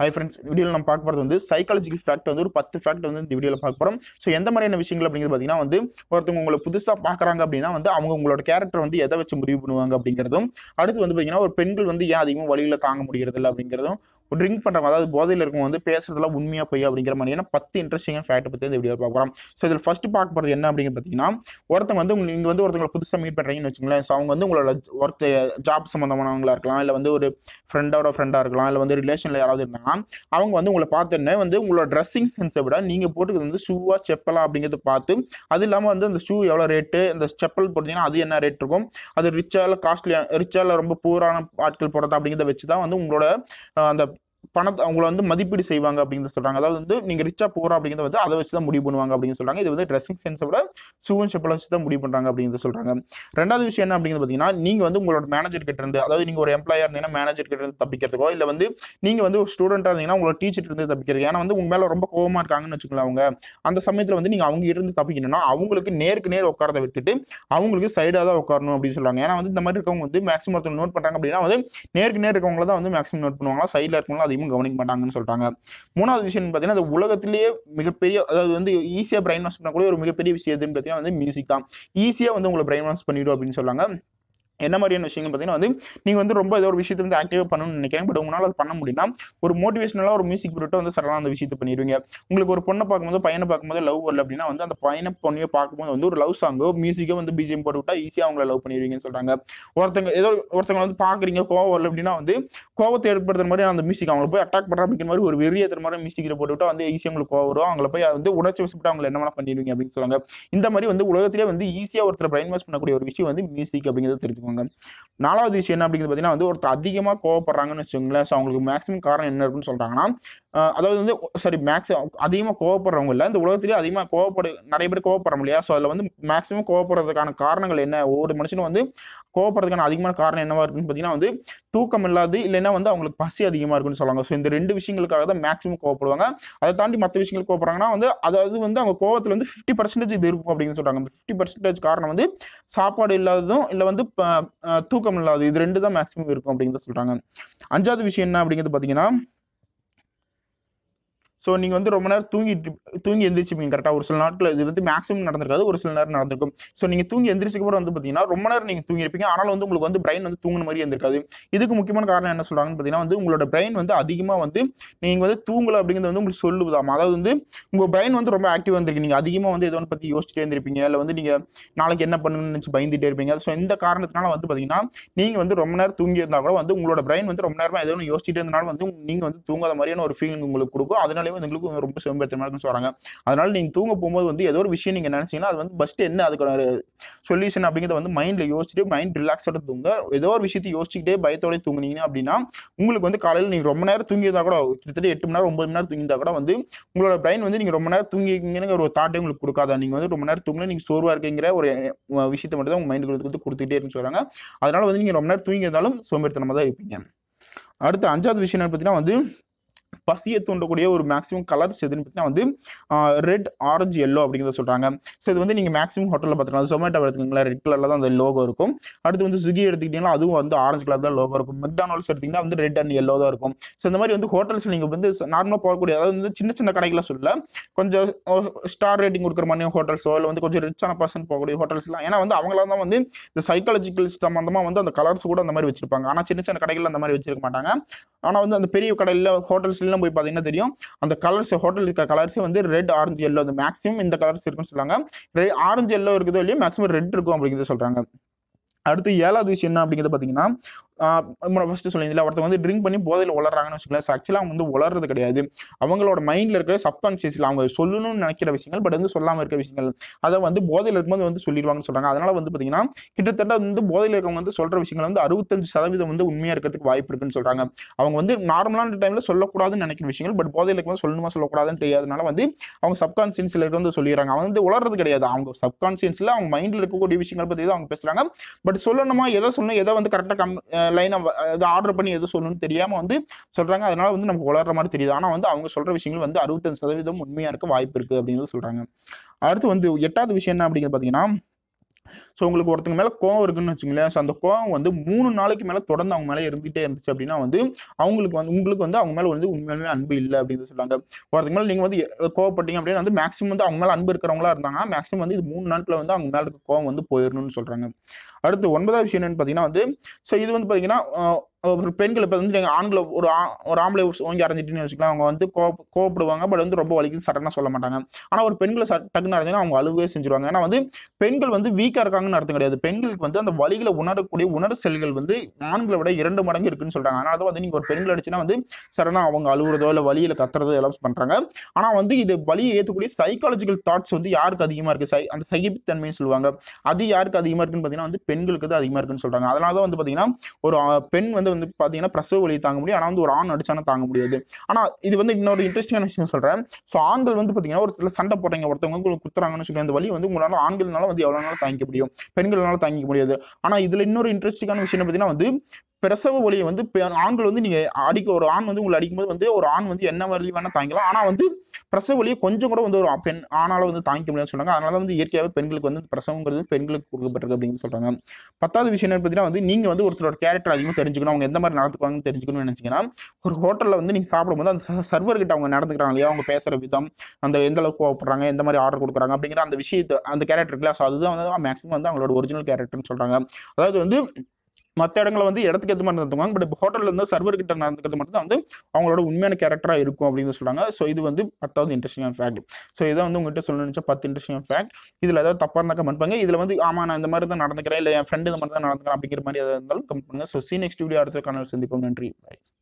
Hi friends வீடியோவில் நம்ம பார்க்க போகிறது வந்து சைக்காலஜிக்கல் ஃபேக்ட் வந்து ஒரு பத்து ஃபேக்ட் வந்து இந்த வீடியோவில் பார்க்க போகிறோம் ஸோ எந்த மாதிரியான விஷயங்கள் அப்படிங்கிறது பார்த்தீங்கன்னா வந்து ஒருத்தவங்க உங்களை புதுசாக பார்க்குறாங்க அப்படின்னா வந்து அவங்க உங்களோட கேரக்டர் வந்து எதை வச்சு முடிவு பண்ணுவாங்க அப்படிங்கிறதும் அடுத்து வந்து பார்த்தீங்கன்னா ஒரு பெண்கள் வந்து ஏன் அதிகமாக வழியில் தாங்க முடிகிறது இல்லை அப்படிங்கிறதும் ட்ரிங்க் பண்ணுறவங்க அதாவது போதையில் இருக்கவங்க வந்து பேசுறதுலாம் உண்மையாக போய் அப்படிங்கிற மாதிரியான பத்து இன்ட்ரெஸ்டிங்கான ஃபேக்ட்டை பற்றி இந்த வீடியோ பார்க்க போகிறோம் ஸோ இதில் ஃபர்ஸ்ட் பார்க்க போகிறது என்ன அப்படிங்கிறது பார்த்தீங்கன்னா ஒருத்தவங்க வந்து உங்களுக்கு நீங்கள் வந்து ஒருத்தவங்களை புதுசாக மீட் பண்ணுறீங்கன்னு வச்சுங்களேன் ஸோ அவங்க வந்து உங்களோட ஒர்க் ஜாப் சம்மந்தமானவங்களா இருக்கலாம் இல்லை வந்து ஒரு ஃப்ரெண்டோட ஃப்ரெண்டாக இருக்கலாம் இல்லை வந்து ரிலேஷனில் யாராவது இருந்தாங்கன்னா அவங்க வந்து உங்களை பார்த்தோன்னே வந்து உங்களோட ட்ரெஸ்ஸிங் சென்ஸை விட நீங்கள் போட்டுக்கிறது வந்து ஷூவா செப்பலா அப்படிங்கிறத பார்த்து அது இல்லாமல் வந்து அந்த ஷூ எவ்வளோ ரேட்டு அந்த செப்பல் போட்டிங்கன்னா அது என்ன ரேட் இருக்கும் அது ரிச்சா இல்லை காஸ்ட்லியாக ரிச்சா இல்லை ரொம்ப பூரான ஆட்கள் போடுறதா அப்படிங்கிறத வச்சு தான் வந்து உங்களோட அஹ், அந்த பணத்தை அவங்கள வந்து மதிப்பீடு செய்வாங்க அப்படிங்கிறத சொல்றாங்க அதாவது வந்து நீங்க ரிச்சா போறோம் அப்படிங்கிறத வந்து அதை வச்சு தான் முடிவு பண்ணுவாங்க அப்படின்னு சொல்றாங்க இது வந்து ட்ரெஸ்ஸிங் சென்ஸை விட ஷூவன் செப்பலை வச்சு தான் முடிவு பண்றாங்க அப்படிங்கிறத சொல்றாங்க ரெண்டாவது விஷயம் என்ன அப்படிங்கிறது பார்த்தீங்கன்னா நீங்க வந்து உங்களோட மேனேஜர் கிட்ட இருந்து அதாவது நீங்க ஒரு எம்ப்ளாயா இருந்தீங்கன்னா மேனேஜர் கிட்ட இருந்து தப்பிக்கிறதுக்கோ இல்லை வந்து நீங்க வந்து ஒரு ஸ்டூடெண்டா இருந்தீங்கன்னா உங்களோட டீச்சர் இருந்து தப்பிக்கிறது ஏன்னா வந்து உங்க மேல ரொம்ப கோவமா இருக்காங்கன்னு வச்சுக்கலாம் அவங்க அந்த சமயத்துல வந்து நீங்க அவங்க இருந்து தப்பிக்கணும்னா அவங்களுக்கு நேருக்கு நேர் உட்காரத விட்டுட்டு அவங்களுக்கு சைடாக தான் உட்காரணும் அப்படின்னு சொல்றாங்க ஏன்னா வந்து இந்த மாதிரி இருக்கவங்க வந்து மேக்ஸிமம் ஒருத்தர் நோட் பண்றாங்க அப்படின்னா வந்து நேருக்கு நேர் இருக்கவங்கள தான் வந்து மேக்ஸிமம் நோட் பண்ணுவாங்க சைடில் இருக்கவங்களும் அதிகமாக கவனிக்க மாட்டாங்கன்னு சொல்றாங்க மூணாவது விஷயம் பார்த்தீங்கன்னா அந்த உலகத்திலேயே மிகப்பெரிய அதாவது வந்து ஈஸியாக பிரைன் வாஷ் பண்ணக்கூடிய ஒரு மிகப்பெரிய விஷயம் எதுன்னு பார்த்தீங்கன்னா வந்து மியூசிக் தான் ஈஸியாக வந்து உங்களை பிரைன் வாஷ் பண்ணிடும் அப்படின்னு சொல்றாங்க என்ன மாதிரியான விஷயங்கள் பார்த்தீங்கன்னா வந்து நீங்கள் வந்து ரொம்ப ஏதோ ஒரு விஷயத்தை வந்து ஆக்டிவாக பண்ணணும்னு நினைக்கிறேன் பட் உங்களால் அது பண்ண முடியும்னா ஒரு மோட்டிவேஷனலாக ஒரு மியூசிக் போட்டு வந்து சடனாக அந்த விஷயத்தை பண்ணிடுவீங்க உங்களுக்கு ஒரு பொண்ணை பார்க்கும்போது பையனை பார்க்கும்போது லவ் வரல அப்படின்னா வந்து அந்த பையனை பொண்ணையோ பார்க்கும்போது வந்து ஒரு லவ் சாங்கோ மியூசிக்கோ வந்து பிஜிஎம் போட்டு விட்டா ஈஸியாக அவங்கள லவ் பண்ணிடுவீங்கன்னு சொல்கிறாங்க ஒருத்தங்க ஏதோ ஒருத்தங்க வந்து பார்க்குறீங்க கோவம் வரல அப்படின்னா வந்து கோவத்தை ஏற்படுத்துற மாதிரி அந்த மியூசிக் அவங்கள போய் அட்டாக் பண்ணுற அப்படிங்கிற மாதிரி ஒரு வெறியேற்றுற மாதிரி மியூசிக்கில் போட்டு விட்டா வந்து ஈஸியாக உங்களுக்கு கோவம் வரும் அவங்கள போய் வந்து உணர்ச்சி வசப்பட்டு அவங்களை என்ன வேணா பண்ணிடுவீங்க அப்படின்னு சொல்லுவாங்க இந்த மாதிரி வந்து உலகத்திலே வந்து ஈஸியாக ஒருத்தர் பிரைன் வாஷ் பண்ணக்கூடிய ஒரு விஷயம் வந்து மியூசிக் அப்படிங்கிறத தெரிஞ்சுக்கோங்க நாலாவது விஷயம் என்ன அப்படிங்கிறது பார்த்தீங்கன்னா வந்து ஒருத்தர் அதிகமாக கோவப்படுறாங்கன்னு வச்சுக்கோங்களேன் ஸோ அவங்களுக்கு மேக்ஸிமம் காரணம் என்ன இருக்குன்னு சொல்கிறாங்கன்னா அஹ் அதாவது வந்து சரி மேக்ஸ் அதிகமாக கோவப்படுறவங்க இல்லை இந்த உலகத்திலேயே அதிகமாக கோவப்படு நிறைய பேர் கோவப்படுறோம் இல்லையா ஸோ அதில் வந்து மேக்ஸிமம் கோவப்படுறதுக்கான காரணங்கள் என்ன ஒவ்வொரு மனுஷனும் வந்து கோவப்படுறதுக்கான அதிகமான காரணம் என்னவா இருக்குன்னு பார்த்தீங்கன்னா வந்து தூக்கம் இல்லாது இல்லைன்னா வந்து அவங்களுக்கு பசி அதிகமாக இருக்குன்னு சொல்லுவாங்க ஸோ இந்த ரெண்டு விஷயங்களுக்காக தான் மேக்ஸிமம் கோவப்படுவாங்க அதை தாண்டி மற்ற விஷயங்கள் கோவப்படுறாங்கன்னா வந்து அதாவது வந்து அவங்க கோவத்தில் வந்து ஃபிஃப்டி பர்சன்டேஜ் இது இருக்கும் அப்படின்னு சொல்கிறாங்க அந்த ஃபிஃப்டி பர்சன்டேஜ் காரணம் வந்து சாப்பாடு இல்லாததும் இல்லை வந்து ப- அஹ் தூக்கம் இல்லாதது இது ரெண்டு தான் மேக்ஸிமம் இருக்கும் அப்படிங்கிறத சொல்கிறாங்க அஞ்சாவது விஷயம் என்ன அப்படிங்கிறது பார்த்தீங்கன்னா ஸோ நீங்கள் வந்து ரொம்ப நேரம் தூங்கிட்டு தூங்கி எந்திரிச்சிப்பீங்க கரெக்டாக ஒரு சில நாட்கள் இது வந்து மேக்ஸிமம் நடந்திருக்காது ஒரு சில நேரம் நடந்திருக்கும் ஸோ நீங்கள் தூங்கி எந்திரிச்சதுக்கு அப்புறம் வந்து பார்த்தீங்கன்னா ரொம்ப நேரம் நீங்கள் தூங்கியிருப்பீங்க ஆனாலும் வந்து உங்களுக்கு வந்து பிரைன் வந்து தூங்குன மாதிரி இருந்திருக்காது இதுக்கு முக்கியமான காரணம் என்ன சொல்கிறாங்கன்னு பார்த்தீங்கன்னா வந்து உங்களோட பிரைன் வந்து அதிகமாக வந்து நீங்கள் வந்து தூங்கலை அப்படிங்கிறது வந்து உங்களுக்கு சொல்லுவதாம் அதாவது வந்து உங்கள் பிரைன் வந்து ரொம்ப ஆக்டிவாக இருந்திருக்கு நீங்கள் அதிகமாக வந்து ஏதோ ஒன்று பற்றி யோசிச்சுட்டே இருந்திருப்பீங்க இல்லை வந்து நீங்கள் நாளைக்கு என்ன பண்ணணும்னு நினச்சி பயந்துட்டே இருப்பீங்க ஸோ இந்த காரணத்தினால வந்து பார்த்தீங்கன்னா நீங்கள் வந்து ரொம்ப நேரம் தூங்கி இருந்தால் கூட வந்து உங்களோட பிரைன் வந்து ரொம்ப நேரமாக ஏதோ ஒன்று யோசிச்சுட்டே இருந்தனால வந்து நீங்கள் வந்து தூங்காத மாதிரியான ஒரு ஃபீலிங் உங்களுக்கு கொடுக்கும் அதனாலே வந்து உங்களுக்கு ரொம்ப சோம்பேறித்தனமா இருக்குன்னு சொல்கிறாங்க அதனால நீங்கள் தூங்க போகும்போது வந்து ஏதோ ஒரு விஷயம் நீங்கள் நினச்சிங்கன்னா அது வந்து ஃபஸ்ட்டு என்ன அதுக்கான சொல்யூஷன் அப்படிங்கிறத வந்து மைண்டில் யோசிச்சுட்டு மைண்ட் ரிலாக்ஸோட தூங்க ஏதோ ஒரு விஷயத்தை யோசிச்சுக்கிட்டே பயத்தோட தூங்குனீங்க அப்படின்னா உங்களுக்கு வந்து காலையில் நீங்கள் ரொம்ப நேரம் தூங்கியிருந்தா கூட கிட்டத்தட்ட எட்டு மணி நேரம் ஒன்பது மணி நேரம் தூங்கியிருந்தா கூட வந்து உங்களோட பிரைன் வந்து நீங்கள் ரொம்ப நேரம் தூங்கிங்கன்னு ஒரு தாட்டே உங்களுக்கு கொடுக்காதா நீங்கள் வந்து ரொம்ப நேரம் தூங்கல நீங்கள் சோர்வாக இருக்கீங்கிற ஒரு அஹ், விஷயத்தை மட்டும் தான் உங்கள் மைண்டுக்கு வந்து கொடுத்துக்கிட்டே இருக்குன்னு சொல்கிறாங்க அதனால வந்து நீங்கள் ரொம்ப நேரம் தூங்கி இருந்தாலும் சோம்பேறித்தனமாக தான் இருப்பீங்க அடுத்து அஞ்சாவது விஷயம் என்ன பார்த்தீங்கன்னா வந்து பசியை தூண்டக்கூடிய ஒரு மேக்ஸிமம் கலர்ஸ் எதுன்னு பார்த்தீங்கன்னா வந்து ரெட் ஆரஞ்சு எல்லோ அப்படிங்கிறத சொல்கிறாங்க ஸோ இது வந்து நீங்கள் மேக்ஸிமம் ஹோட்டலில் பார்த்துக்கலாம் ஜொமேட்டோ எடுத்துக்கிங்களா ரெட் கலரில் தான் அந்த லோகோ இருக்கும் அடுத்து வந்து ஸ்விக்கி எடுத்துக்கிட்டிங்கன்னா அதுவும் வந்து ஆரஞ்சு கலர் தான் லோகோ இருக்கும் மெக்டானல்ஸ் எடுத்திங்கன்னா வந்து ரெட் அண்ட் எல்லோ தான் இருக்கும் ஸோ இந்த மாதிரி வந்து ஹோட்டல்ஸ் நீங்கள் வந்து நார்மலாக போகக்கூடிய அதாவது வந்து சின்ன சின்ன கடைகளை சொல்ல கொஞ்சம் ஸ்டார் ரேட்டிங் கொடுக்குற மாதிரி ஹோட்டல்ஸோ இல்லை வந்து கொஞ்சம் ரிச்சான பர்சன் போகக்கூடிய ஹோட்டல்ஸ்லாம் ஏன்னா வந்து அவங்கள தான் வந்து இந்த சைக்காலஜிக்கல் சம்மந்தமாக வந்து அந்த கலர்ஸ் கூட அந்த மாதிரி வச்சிருப்பாங்க ஆனால் சின்ன சின்ன கடைகள் அந்த மாதிரி வச்சிருக்க மாட்டாங்க ஆனால் வந்து அந்த பெரிய கடையில் ஹோட்டல்ஸ்லாம் போய் பார்த்தீங்கன்னா தெரியும் அந்த கலர்ஸ் ஹோட்டல் இருக்க கலர்ஸே வந்து ரெட் ஆரஞ்சு எல்லோ அந்த மேக்ஸிமம் இந்த கலர்ஸ் இருக்குன்னு சொல்லுவாங்க ஆரஞ்சு எல்லோ இருக்குதோ இல்லையோ மேக்ஸிமம் ரெட் இருக்கும் அப்படிங்கிறத சொல்கிறாங்க அடுத்து ஏழாவது விஷயம் என்ன அப்படிங்கிறது பார்த்தீங்கன்னா ஃபஸ்ட்டு சொல்லியிருந்தில்ல ஒருத்தவங்க வந்து ட்ரிங்க் பண்ணி போதையில் உளறாங்கன்னு வச்சுக்கலாம் ஆக்சுவலாக அவங்க வந்து உளறது கிடையாது அவங்களோட மைண்டில் இருக்கிற சப்கான்ஷியஸில் அவங்க சொல்லணும்னு நினைக்கிற விஷயங்கள் பட் வந்து சொல்லாமல் இருக்கிற விஷயங்கள் அதை வந்து போதையில் இருக்கும்போது வந்து சொல்லிடுவாங்கன்னு சொல்கிறாங்க அதனால வந்து பார்த்தீங்கன்னா கிட்டத்தட்ட வந்து போதையில் இருக்கவங்க வந்து சொல்கிற விஷயங்கள் வந்து அறுபத்தஞ்சு சதவீதம் வந்து உண்மையாக இருக்கிறதுக்கு வாய்ப்பு இருக்குன்னு சொல்கிறாங்க அவங்க வந்து நார்மலான டைமில் சொல்லக்கூடாதுன்னு நினைக்கிற விஷயங்கள் பட் போதையில் இருக்கும்போது சொல்லணுமா சொல்லக்கூடாதுன்னு தெரியாதனால வந்து அவங்க சப்கான்ஷியன்ஸில் இருந்து சொல்லிடுறாங்க அவங்க வந்து உளறது கிடையாது அவங்க சப்கான்ஷியன்ஸில் அவங்க மைண்டில் இருக்கக்கூடிய விஷயங்கள் பற்றி தான் அவங்க பேசுகிறாங்க பட் சொல்லணுமா எதை சொல்லணும் எதை வந்து கரெக்டாக கம் லைனாக இது ஆர்டர் பண்ணி எது சொல்லணும்னு தெரியாமல் வந்து சொல்கிறாங்க அதனால வந்து நமக்கு வளர்ற மாதிரி தெரியுது ஆனால் வந்து அவங்க சொல்கிற விஷயங்கள் வந்து அறுபத்தஞ்சு சதவீதம் உண்மையாக இருக்க வாய்ப்பு இருக்குது அப்படிங்கிறது சொல்கிறாங்க அடுத்து வந்து எட்டாவது விஷயம் என்ன அப்படிங்கிறது பார்த்தீங்கன்னா ஸோ உங்களுக்கு ஒருத்தங்க மேலே கோவம் இருக்குன்னு வச்சுங்களேன் ஸோ அந்த கோவம் வந்து மூணு நாளைக்கு மேலே தொடர்ந்து அவங்க மேலே இருந்துகிட்டே இருந்துச்சு அப்படின்னா வந்து அவங்களுக்கு வந்து உங்களுக்கு வந்து அவங்க மேலே வந்து உண்மையாலுமே அன்பு இல்லை அப்படின்னு சொல்லுவாங்க ஒருத்தங்க மேலே நீங்கள் வந்து எ- கோவப்பட்டீங்க அப்படின்னா வந்து மேக்ஸிமம் வந்து அவங்க மேலே அன்பு இருக்கிறவங்களா இருந்தாங்கன்னா மேக்ஸிமம் வந்து இது மூணு நாட்களில் வந்து அவங்க மேலே இருக்க கோவம் வந்து போயிடணும்னு சொல்கிறாங்க அடுத்து ஒன்பதாவது விஷயம் என்னன்னு பார்த்தீங்கன்னா வந்து ஸோ இது வந்து பார்த்தீங்கன்னா அஹ், ஒரு பெண்கள் இப்போ வந்து நீங்கள் ஆண்களை ஒரு ஆ- ஒரு ஆம்பளை ஓங்கி அரைஞ்சிட்டுன்னு வச்சுக்கலாம் அவங்க வந்து கோவ கோவப்படுவாங்க பட் வந்து ரொம்ப வலிக்குன்னு சடனாக சொல்ல மாட்டாங்க ஆனால் ஒரு பெண்களை சட் டக்குன்னு அரைஞ்சினா அவங்க அழுவே செஞ்சுருவாங்க ஏன்னா வந்து பெண்கள் வந்து வீக்காக இருக்காங்கன்னு அர்த்தம் கிடையாது பெண்களுக்கு வந்து அந்த வலிகளை உணரக்கூடிய உணர் செல்கள் வந்து ஆண்களை விட இரண்டு மடங்கு இருக்குன்னு சொல்றாங்க அதனால தான் வந்து நீங்க ஒரு பெண்கள் அடிச்சுன்னா வந்து சடனா அவங்க அழுகுறதோ இல்லை வலியில கத்துறதோ எல்லாம் பண்றாங்க ஆனா வந்து இது வலியை ஏற்றக்கூடிய சைக்காலஜிக்கல் தாட்ஸ் வந்து யாருக்கு அதிகமா இருக்கு சை அந்த சகிப்புத்தன்மைன்னு சொல்லுவாங்க அது யாருக்கு அதிகமா இருக்குன்னு பார்த்தீங்கன்னா வந்து பெண்களுக்கு தான் அதிகமா இருக்குன்னு சொல்றாங்க அதனால தான் வந்து பார்த்தீங்கன்னா ஒரு ஆ, பெண் வந்து வந்து பார்த்தீங்கன்னா பிரசவ வலியை தாங்க முடியும் ஆனால் வந்து ஒரு ஆண் அடிச்சானா தாங்க முடியாது ஆனா இது வந்து இன்னொரு இன்ட்ரெஸ்டிங்கான விஷயம் சொல்றேன் ஸோ ஆண்கள் வந்து பார்த்தீங்கன்னா ஒரு சில சண்டை போடுறீங்க ஒருத்தவங்க வந்து உங்களுக்கு குத்துறாங்கன்னு சொல்லி அந்த வலி வந்து உங்களால ஆண்கள்னால வந்து எவ்வளோ நாள் தாங்கிக்க முடியும் பெண்கள்னால தாங்கிக்க முடியாது ஆனா இதுல இன்னொரு இன்ட்ரெஸ்டிங்கான விஷயம் என்ன பார்த்தீங்கன்னா வந்து பிரசவ வலியை வந்து பெ- ஆண்கள் வந்து நீங்க அடிக்க ஒரு ஆண் வந்து உங்களை அடிக்கும்போது வந்து ஒரு ஆண் வந்து என்ன வலி வேணா தாங்கிக்கலாம் ஆனா வந்து பிரசவ வலியை கொஞ்சம் கூட வந்து ஒரு பெண் ஆணால வந்து தாங்கிக்க முடியாதுன்னு சொல்றாங்க அதனால வந்து இயற்கையாகவே பெண்களுக்கு வந்து பிரசவங்கிறது பெண்களுக்கு கொடுக்கப்பட்டிருக்கு அப்படின்னு சொல்றாங்க பத்தாவது விஷயம் என்ன பார்த்தீங்கன்னா வந்து நீங்க வந்து ஒருத்தரோட கேரக்டர் அதிகமாக தெரிஞ்சுக்கணும் அவங்க எந்த மாதிரி நடந்துக்குவாங்கன்னு தெரிஞ்சுக்கணும்னு நினைச்சீங்கன்னா ஒரு ஹோட்டல்ல வந்து நீங்க சாப்பிடும்போது அந்த சர்வர் கிட்ட அவங்க நடந்துக்கிறாங்க இல்லையா அவங்க பேசுற விதம் அந்த எந்த அளவுக்கு கோவப்படுறாங்க எந்த மாதிரி ஆர்டர் கொடுக்குறாங்க அப்படிங்கிற அந்த விஷயத்தை அந்த கேரக்டர் இருக்குல்ல ஸோ அதுதான் வந்து மேக்ஸிமம் வந்து அவங்களோட ஒரிஜினல் கேரக்டர்னு சொல்றாங்க அதாவது வந்து மற்ற இடங்களை வந்து இடத்துக்கு ஏற்ற மாதிரி நடந்துக்குவாங்க பட் ஹோட்டலில் இருந்து சர்வர் கிட்ட நடந்துக்கிறது மட்டும் தான் வந்து அவங்களோட உண்மையான கேரக்டராக இருக்கும் அப்படின்னு சொல்றாங்க ஸோ இது வந்து பத்தாவது இன்ட்ரெஸ்டிங்கான ஃபேக்ட் ஸோ இதை வந்து உங்ககிட்ட சொல்லணும்னு நினச்சா பத்து இன்ட்ரெஸ்டிங் ஃபேக்ட் இதில் ஏதாவது தப்பாக இருந்தால் கமெண்ட் பண்ணுங்க இதில் வந்து ஆமா நான் இந்த மாதிரி தான் நடந்துக்கிறேன் இல்லை என் ஃப்ரெண்டு இந்த மாதிரி தான் நடந்துக்கிறேன் அப்படிங்கிற மாதிரி எதாவது இருந்தாலும் கமெண்ட் பண்ணுங்க ஸோ சி நெக்ஸ்ட் வீடியோ அடுத்த காணொலி சந்திப்போம் நன்றி Bye.